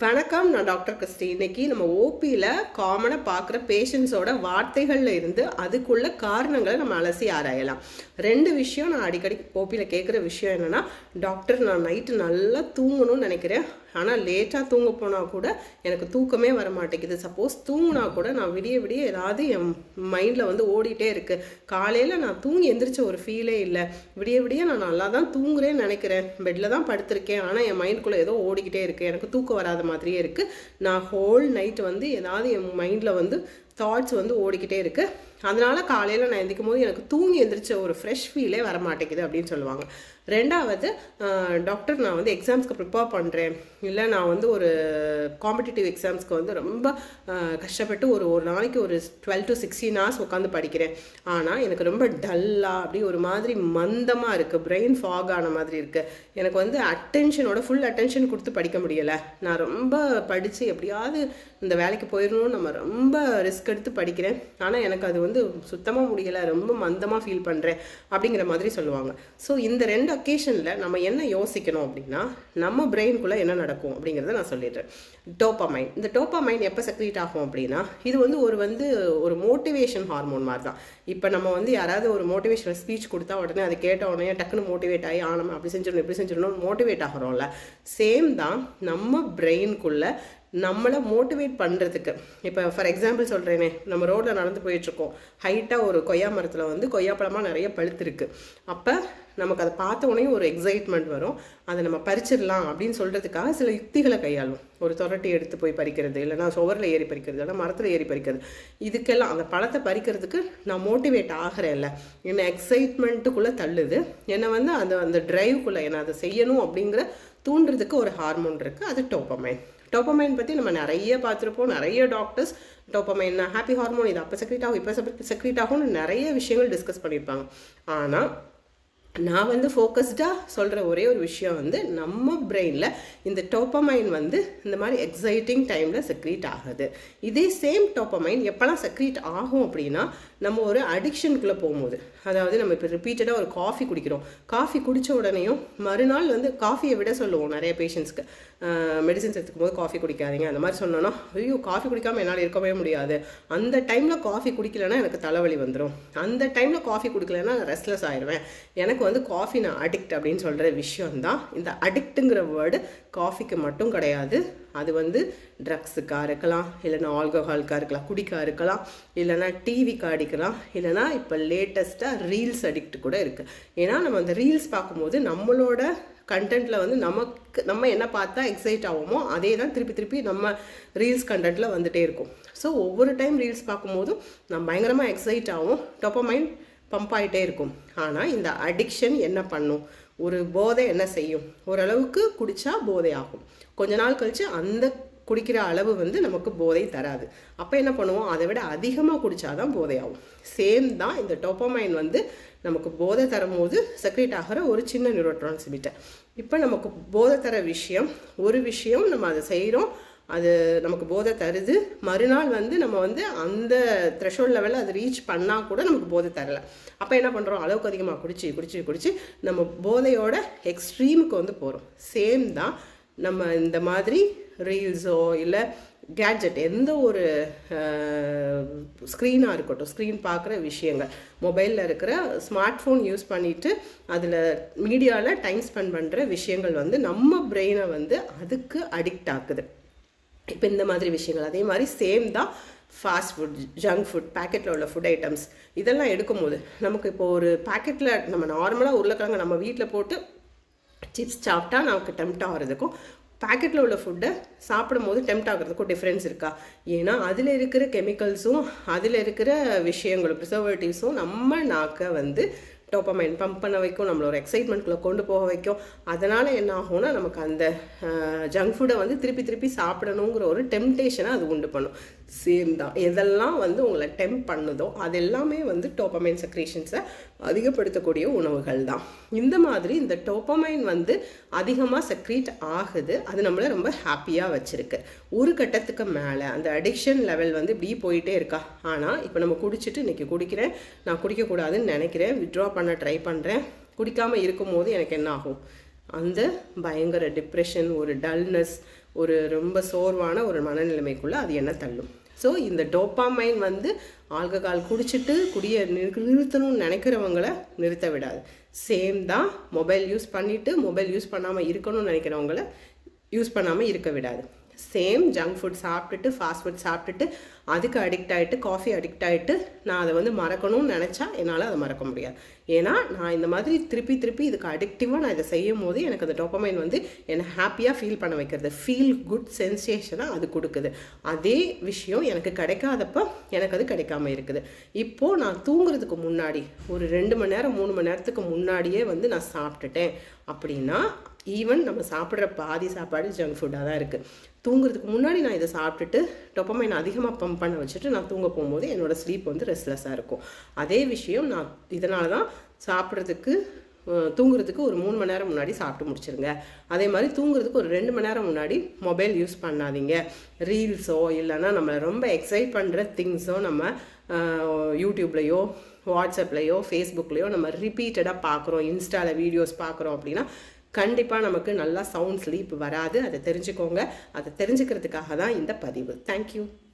வணக்கம் நான் doctor Christie இன்னைக்கு நம்ம ஓபியில் காமனாக பார்க்குற பேஷண்ட்ஸோட வார்த்தைகளில் இருந்து அதுக்குள்ள காரணங்களை நம்ம அலசி ஆராயலாம் ரெண்டு விஷயம் நான் அடிக்கடி ஓபியில் கேட்குற விஷயம் என்னென்னா டாக்டர் நான் நைட்டு நல்லா தூங்கணும்னு நினைக்கிறேன் ஆனால் லேட்டாக தூங்க போனால் கூட எனக்கு தூக்கமே வர மாட்டேங்குது சப்போஸ் தூங்கினா கூட நான் விடிய விடிய ஏதாவது என் மைண்டில் வந்து ஓடிட்டே இருக்கு காலையில் நான் தூங்கி எந்திரிச்ச ஒரு ஃபீலே இல்லை விடிய விடிய நான் நல்லா தான் தூங்குறேன்னு நினைக்கிறேன் பெட்டில் தான் படுத்திருக்கேன் ஆனால் என் மைண்டுக்குள்ளே ஏதோ ஓடிக்கிட்டே இருக்கு எனக்கு தூக்கம் வராத மாதிரியே இருக்குது நான் ஹோல் நைட் வந்து ஏதாவது என் மைண்டில் வந்து தாட்ஸ் வந்து ஓடிக்கிட்டே இருக்கு அதனால காலையில் நான் எந்திக்கும் போது எனக்கு தூங்கி எந்திரிச்ச ஒரு ஃப்ரெஷ் ஃபீலே வர மாட்டேங்குது அப்படின்னு சொல்லுவாங்க ரெண்டாவது டாக்டர் நான் வந்து எக்ஸாம்ஸ்க்கு ப்ரிப்பேர் பண்ணுறேன் இல்லை நான் வந்து ஒரு காம்படிட்டிவ் எக்ஸாம்ஸ்க்கு வந்து ரொம்ப கஷ்டப்பட்டு ஒரு ஒரு நாளைக்கு ஒரு டுவெல் டு சிக்ஸ்டீன் ஹவர்ஸ் உட்காந்து படிக்கிறேன் ஆனால் எனக்கு ரொம்ப டல்லாக அப்படி ஒரு மாதிரி மந்தமாக இருக்குது பிரெயின் ஃபாக் ஆன மாதிரி இருக்குது எனக்கு வந்து அட்டென்ஷனோட ஃபுல் அட்டென்ஷன் கொடுத்து படிக்க முடியலை நான் ரொம்ப படித்து எப்படியாவது இந்த வேலைக்கு போயிடணும்னு நம்ம ரொம்ப ரிஸ்க் எடுத்து படிக்கிறேன் ஆனால் எனக்கு அது வந்து சுத்தமாக முடியலை ரொம்ப மந்தமாக ஃபீல் பண்ணுறேன் அப்படிங்கிற மாதிரி சொல்லுவாங்க ஸோ இந்த ரெண்டு அக்கேஷனில் நம்ம என்ன யோசிக்கணும் அப்படின்னா நம்ம பிரெயின்குள்ளே என்ன நடக்கும் அப்படிங்கிறத நான் சொல்லிடுறேன் டோப்பாமைன் இந்த டோப்பாமைன் எப்போ செக்ரீட் ஆகும் அப்படின்னா இது வந்து ஒரு வந்து ஒரு மோட்டிவேஷன் ஹார்மோன் மாதிரி தான் இப்போ நம்ம வந்து யாராவது ஒரு மோட்டிவேஷனல் ஸ்பீச் கொடுத்தா உடனே அதை கேட்ட உடனே டக்குன்னு மோட்டிவேட் ஆகி ஆனோம் அப்படி செஞ்சிடணும் இப்படி செஞ்சிடணும் மோட்டிவேட் ஆகிறோம்ல சேம் தான் நம்ம பிரெயின்குள்ளே நம்மளை மோட்டிவேட் பண்ணுறதுக்கு இப்போ ஃபார் எக்ஸாம்பிள் சொல்கிறேனே நம்ம ரோட்டில் நடந்து போயிட்டுருக்கோம் ஹைட்டாக ஒரு கொய்யா மரத்தில் வந்து கொய்யாப்பழமாக நிறைய பழுத்துருக்கு அப்போ நமக்கு அதை பார்த்த உடனே ஒரு எக்ஸைட்மெண்ட் வரும் அதை நம்ம பறிச்சிடலாம் அப்படின்னு சொல்கிறதுக்காக சில யுக்திகளை கையாளும் ஒரு தொரட்டி எடுத்து போய் பறிக்கிறது இல்லைனா சுவரில் ஏறி பறிக்கிறது இல்லைனா மரத்தில் ஏறி பறிக்கிறது இதுக்கெல்லாம் அந்த பழத்தை பறிக்கிறதுக்கு நான் மோட்டிவேட் ஆகிறேன்ல என்னை எக்ஸைட்மெண்ட்டுக்குள்ளே தள்ளுது என்னை வந்து அந்த அந்த ட்ரைவுக்குள்ளே என்னை அதை செய்யணும் அப்படிங்கிற தூண்டுறதுக்கு ஒரு ஹார்மோன் இருக்குது அது டோப்பமைன் டோப்பமைன் பற்றி நம்ம நிறைய பார்த்துருப்போம் நிறைய டாக்டர்ஸ் டோப்பமைன் ஹாப்பி ஹார்மோன் இது அப்போ செக்ரேட் ஆகும் இப்போ செக்ரேட் ஆகும்னு நிறைய விஷயங்கள் டிஸ்கஸ் பண்ணியிருப்பாங்க ஆனால் நான் வந்து ஃபோக்கஸ்டாக சொல்கிற ஒரே ஒரு விஷயம் வந்து நம்ம பிரெயினில் இந்த டோப்பமைன் வந்து இந்த மாதிரி எக்ஸைட்டிங் டைமில் செக்ரீட் ஆகுது இதே சேம் டோப்பமைன் எப்போல்லாம் செக்ரீட் ஆகும் அப்படின்னா நம்ம ஒரு அடிக்ஷனுக்குள்ளே போகும்போது அதாவது நம்ம இப்போ ரிப்பீட்டடாக ஒரு காஃபி குடிக்கிறோம் காஃபி குடித்த உடனேயும் மறுநாள் வந்து காஃபியை விட சொல்லுவோம் நிறைய பேஷண்ட்ஸ்க்கு மெடிசின்ஸ் எடுத்துக்கும் போது காஃபி குடிக்காதீங்க அந்த மாதிரி சொன்னோன்னா ஐயோ காஃபி குடிக்காமல் என்னால் இருக்கவே முடியாது அந்த டைமில் காஃபி குடிக்கலன்னா எனக்கு தலைவலி வந்துடும் அந்த டைமில் காஃபி குடிக்கலன்னா நான் ரெஸ்ட்லெஸ் ஆயிடுவேன் எனக்கு வந்து காஃபி நான் அடிக்ட் அப்படின்னு சொல்கிற விஷயம் தான் இந்த அடிக்ட்டுங்கிற வேர்டு காஃபிக்கு மட்டும் கிடையாது அது வந்து ட்ரக்ஸுக்காக இருக்கலாம் இல்லைனா ஆல்கஹாலுக்காக இருக்கலாம் குடிக்கா இருக்கலாம் இல்லைனா டிவிக்கு அடிக்கலாம் இல்லைனா இப்போ லேட்டஸ்ட்டாக ரீல்ஸ் அடிக்ட் கூட இருக்குது ஏன்னா நம்ம அந்த ரீல்ஸ் பார்க்கும்போது நம்மளோட கண்டென்ட்டில் வந்து நமக்கு நம்ம என்ன பார்த்தா எக்ஸைட் ஆகுமோ அதே தான் திருப்பி திருப்பி நம்ம ரீல்ஸ் கண்டென்ட்டில் வந்துகிட்டே இருக்கும் ஸோ ஒவ்வொரு டைம் ரீல்ஸ் பார்க்கும்போதும் நம்ம பயங்கரமாக எக்ஸைட் ஆகும் டொப்பமைன் பம்ப் ஆகிட்டே இருக்கும் ஆனால் இந்த அடிக்ஷன் என்ன பண்ணும் ஒரு போதை என்ன செய்யும் ஓரளவுக்கு குடித்தா போதை ஆகும் கொஞ்ச நாள் கழித்து அந்த குடிக்கிற அளவு வந்து நமக்கு போதை தராது அப்போ என்ன பண்ணுவோம் அதை விட அதிகமாக குடித்தாதான் போதை ஆகும் சேம் தான் இந்த டோப்பமைன் வந்து நமக்கு போதை தரும் போது செக்ரேட் ஆகிற ஒரு சின்ன நியூரோ டிரான்ஸ்மிட்டர் இப்போ நமக்கு போதை தர விஷயம் ஒரு விஷயம் நம்ம அதை செய்கிறோம் அது நமக்கு போதை தருது மறுநாள் வந்து நம்ம வந்து அந்த த்ரெஷோல்ட் லெவலில் அது ரீச் பண்ணால் கூட நமக்கு போதை தரலை அப்போ என்ன பண்ணுறோம் அளவுக்கு அதிகமாக குடிச்சு குடிச்சு குடிச்சு நம்ம போதையோட எக்ஸ்ட்ரீமுக்கு வந்து போகிறோம் சேம் தான் நம்ம இந்த மாதிரி ரீல்ஸோ இல்லை கேட்ஜெட் எந்த ஒரு ஸ்க்ரீனாக இருக்கட்டும் ஸ்க்ரீன் பார்க்குற விஷயங்கள் மொபைலில் இருக்கிற ஸ்மார்ட் ஃபோன் யூஸ் பண்ணிவிட்டு அதில் மீடியாவில் டைம் ஸ்பெண்ட் பண்ணுற விஷயங்கள் வந்து நம்ம பிரெயினை வந்து அதுக்கு அடிக்ட் ஆக்குது இப்போ இந்த மாதிரி விஷயங்கள் அதே மாதிரி சேம் தான் ஃபாஸ்ட் ஃபுட் ஜங்க் ஃபுட் பேக்கெட்டில் உள்ள ஃபுட் ஐட்டம்ஸ் இதெல்லாம் எடுக்கும்போது நமக்கு இப்போ ஒரு பேக்கெட்டில் நம்ம நார்மலாக உருளைக்கிழங்கு நம்ம வீட்டில் போட்டு சிப்ஸ் சாப்பிட்டா நமக்கு டெம்ட் ஆகிறதுக்கும் பேக்கெட்டில் உள்ள ஃபுட்டை சாப்பிடும் போது டெம்ட் ஆகிறதுக்கும் டிஃப்ரென்ஸ் இருக்கா ஏன்னா அதில் இருக்கிற கெமிக்கல்ஸும் அதில் இருக்கிற விஷயங்களும் ப்ரிசர்வேட்டிவ்ஸும் நம்ம நாக்கை வந்து டோப்பமைன் பம்ப் பண்ண வைக்கும் நம்மள ஒரு எக்ஸைட்மெண்ட்குள்ளே கொண்டு போக வைக்கும் அதனால் என்ன ஆகும்னா நமக்கு அந்த ஜங்க் ஃபுட்டை வந்து திருப்பி திருப்பி சாப்பிடணுங்கிற ஒரு டெம்டேஷனை அது உண்டு பண்ணும் சேம் தான் எதெல்லாம் வந்து உங்களை டெம்ப் பண்ணுதோ அது எல்லாமே வந்து டோப்பமைன் செக்ரேஷன்ஸை அதிகப்படுத்தக்கூடிய உணவுகள் தான் இந்த மாதிரி இந்த டோப்பமைன் வந்து அதிகமாக செக்ரீட் ஆகுது அது நம்மளை ரொம்ப ஹாப்பியாக வச்சுருக்கு ஒரு கட்டத்துக்கு மேலே அந்த அடிக்ஷன் லெவல் வந்து இப்படி போயிட்டே இருக்கா ஆனால் இப்போ நம்ம குடிச்சிட்டு இன்றைக்கி குடிக்கிறேன் நான் குடிக்கக்கூடாதுன்னு நினைக்கிறேன் வித்ட்ரா பண்ண ட்ரை பண்ணுறேன் குடிக்காமல் இருக்கும்போது எனக்கு என்ன ஆகும் அந்த பயங்கர டிப்ரெஷன் ஒரு டல்னஸ் ஒரு ரொம்ப சோர்வான ஒரு மனநிலைமைக்குள்ளே அது என்ன தள்ளும் ஸோ இந்த டோப்பாமைன் வந்து ஆல்கஹால் குடிச்சிட்டு குடிய நிறு- நிறுத்தணும்னு நினைக்கிறவங்கள நிறுத்த விடாது சேம் தான் மொபைல் யூஸ் பண்ணிவிட்டு மொபைல் யூஸ் பண்ணாமல் இருக்கணும்னு நினைக்கிறவங்கள யூஸ் பண்ணாமல் இருக்க விடாது சேம் ஜங்க் ஃபுட் சாப்பிட்டுட்டு ஃபாஸ்ட் ஃபுட் சாப்பிட்டுட்டு அதுக்கு அடிக்ட் ஆகிட்டு காஃபி அடிக்ட் ஆகிட்டு நான் அதை வந்து மறக்கணும்னு நினச்சா என்னால் அதை மறக்க முடியாது ஏன்னா நான் இந்த மாதிரி திருப்பி திருப்பி இதுக்கு அடிக்டிவாக நான் இதை செய்யும் போது எனக்கு அந்த டோப்பமைன் வந்து என்னை ஹாப்பியாக ஃபீல் பண்ண வைக்கிறது ஃபீல் குட் சென்சேஷனாக அது கொடுக்குது அதே விஷயம் எனக்கு கிடைக்காதப்ப எனக்கு அது கிடைக்காம இருக்குது இப்போது நான் தூங்குறதுக்கு முன்னாடி ஒரு ரெண்டு மணி நேரம் மூணு மணி நேரத்துக்கு முன்னாடியே வந்து நான் சாப்பிட்டுட்டேன் அப்படின்னா ஈவன் நம்ம சாப்பிட்ற பாதி சாப்பாடு ஜங்க் ஃபுட்டாக தான் இருக்குது தூங்குறதுக்கு முன்னாடி நான் இதை சாப்பிட்டுட்டு டொப்பமைன் அதிகமாக பம்ப் பண்ண வச்சுட்டு நான் தூங்க போகும்போது என்னோட ஸ்லீப் வந்து ரெஸ்ட்லெஸ்ஸாக இருக்கும் அதே விஷயம் நான் இதனால தான் சாப்பிட்றதுக்கு அஹ், தூங்குறதுக்கு ஒரு மூணு மணி நேரம் முன்னாடி சாப்பிட்டு முடிச்சிருங்க அதே மாதிரி தூங்குறதுக்கு ஒரு ரெண்டு மணி நேரம் முன்னாடி மொபைல் யூஸ் பண்ணாதீங்க ரீல்ஸோ இல்லைன்னா நம்ம ரொம்ப எக்ஸைட் பண்ணுற திங்ஸோ நம்ம அஹ், யூடியூப்லேயோ வாட்ஸ்அப்லேயோ ஃபேஸ்புக்லேயோ நம்ம ரிப்பீட்டடாக பார்க்குறோம் இன்ஸ்டாவில் வீடியோஸ் பார்க்குறோம் அப்படின்னா கண்டிப்பாக நமக்கு நல்லா சவுண்ட் ஸ்லீப் வராது அதை தெரிஞ்சுக்கோங்க அதை தெரிஞ்சுக்கிறதுக்காக தான் இந்த பதிவு தேங்க்யூ